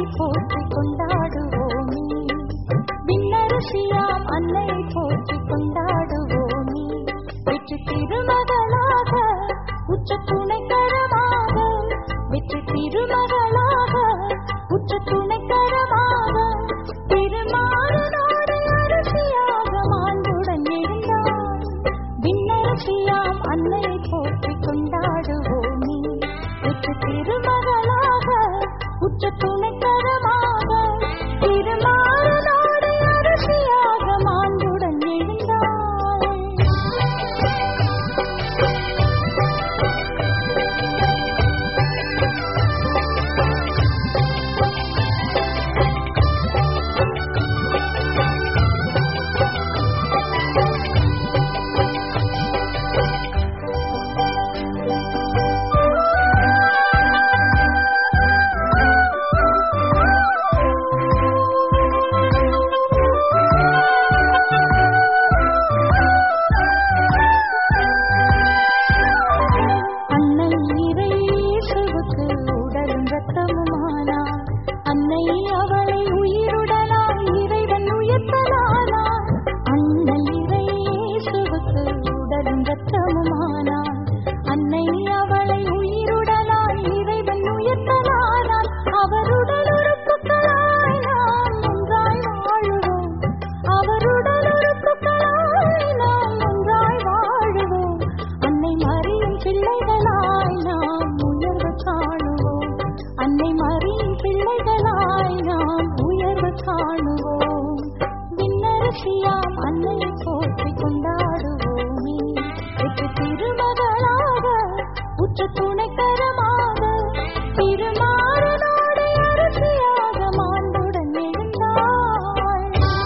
போற்றி கொண்டாடுவோமே விண்ணரசியாம் அன்னை போற்றி கொண்டாடுவோமே வெற்றி திருமகளாக உச்ச துணைக்கரமாக வெற்றி திருமகளாக உச்ச துணைக்கரமாக திருமாறனோடு அரசியாக மாண்புடன் எழுந்தார் விண்ணரசியாம் அன்னை போற்றி கொண்டாடுவோமே வெற்றி திருமகளாக உச்ச துணைக்கரமாக திருமாறனோடு அரசியாக மாண்புடன் எழுந்தார் அண்ணன் இறையேசுவுக்கு உடலும் ரத்தமுமானார் அன்னை அவளை உயிருடனாய் இறைவன் உயர்த்தலானார் அண்ணன் இறையேசுவுக்கு உடலும் ரத்தமுமானார் அன்னை அவளை உயிருடனாய் இறைவன் உயர்த்தலானார் அவருடன் உறுப்புகளாய் நாம் ஒன்றாய் வாழுவோம் அவருடன் உறுப்புகளாய் நாம் ஒன்றாய் வாழுவோம் அன்னை மறியும் பிள்ளைகளாய் நாம் உயர்வு காணுவோம் அன்னை மறியும் பிள்ளைகளாய் நாம் உயர்வு காணுவோம் விண்ணரசியாம் அன்னையை போற்றி கொண்டாடுவோமே வெற்றி திருமகளாக உச்ச துணைக்கரமாக திருமாறனோடு அரசியாக மாண்புடன் எழுந்தாள்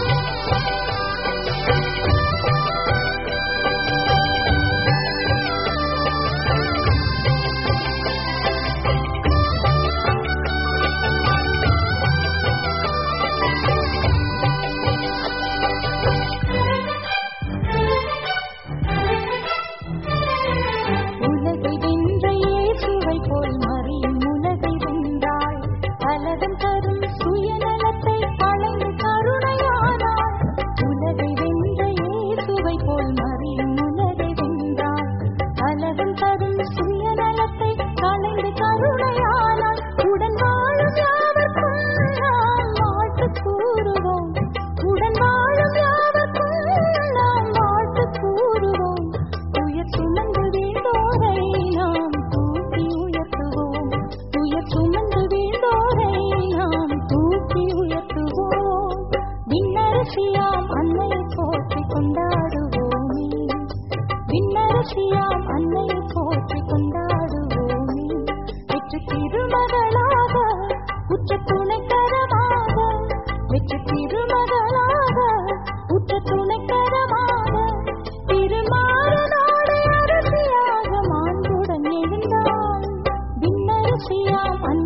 உலகை வென்ற இயேசுவை போல் மறியும் உலகை வென்றாள் பலகம் தரும் சுயநலத்தை களைந்து கருணையானாள் உலகை வென்ற இயேசுவை போல் மறியும் உலகை வென்றாள் பலகம் தரும் சுயநலத்தை களைந்து கருணையானாள் உடன் வாழும் யாவர்க்கும் நாம் வாழ்த்து கூறுவோம் உடன் வாழும் யாவர்க்கும் நாம் வாழ்த்து கூறுவோம் உயர் சுமந்து வீழ்ந்தோரை நாம் தூக்கி உயர்த்துவோம் உயர் சுமந்து வீழ்ந்தோரை நாம் தூக்கி உயர்த்துவோம் விண்ணரசியாம் அன்னையை போற்றி கொண்டாடுவோமே விண்ணரசியாம் அன்னையை போற்றி கொண்டாடுவோமே வெற்றி திருமகளாக உச்ச துணைக்கரமாக வெற்றி திருமகளாக உச்ச துணைக்கரமாக திருமாறனோடு அரசியாக மாண்புடன் எழுந்தாள் விண்ணரசியாம் அன்னை